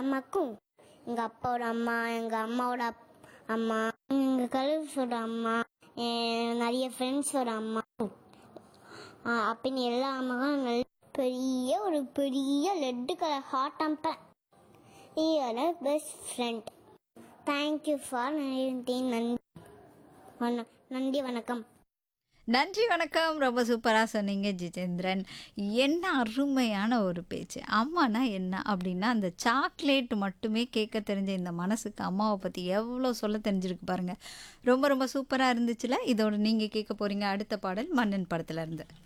அம்மாக்கும் எங்கள் அப்பாவோட அம்மா எங்கள் அம்மாவோட அப்- அம்மா எங்கள் கலர்ஸோட அம்மா என் நிறைய ஃப்ரெண்ட்ஸோட அம்மா ஆ, அப்படின்னு எல்லா அம்மாவும் நல்ல பெரிய ஒரு பெரிய ரெட்டு கலர் ஹாட் அம்பேன் என்னோட பெஸ்ட் ஃப்ரெண்ட் தேங்க்யூ ஃபார் நன்றி நன்றி வண- நன்றி வணக்கம் நன்றி வணக்கம் ரொம்ப சூப்பராக சொன்னீங்க ஜிதேந்திரன் என்ன அருமையான ஒரு பேச்சு அம்மானா என்ன அப்படின்னா அந்த சாக்லேட் மட்டுமே கேட்க தெரிஞ்ச இந்த மனசுக்கு அம்மாவை பற்றி எவ்வளோ சொல்ல தெரிஞ்சிருக்கு பாருங்க ரொம்ப ரொம்ப சூப்பராக இருந்துச்சுல இதோட நீங்கள் கேட்க போகிறீங்க அடுத்த பாடல் மன்னன் படத்துல இருந்து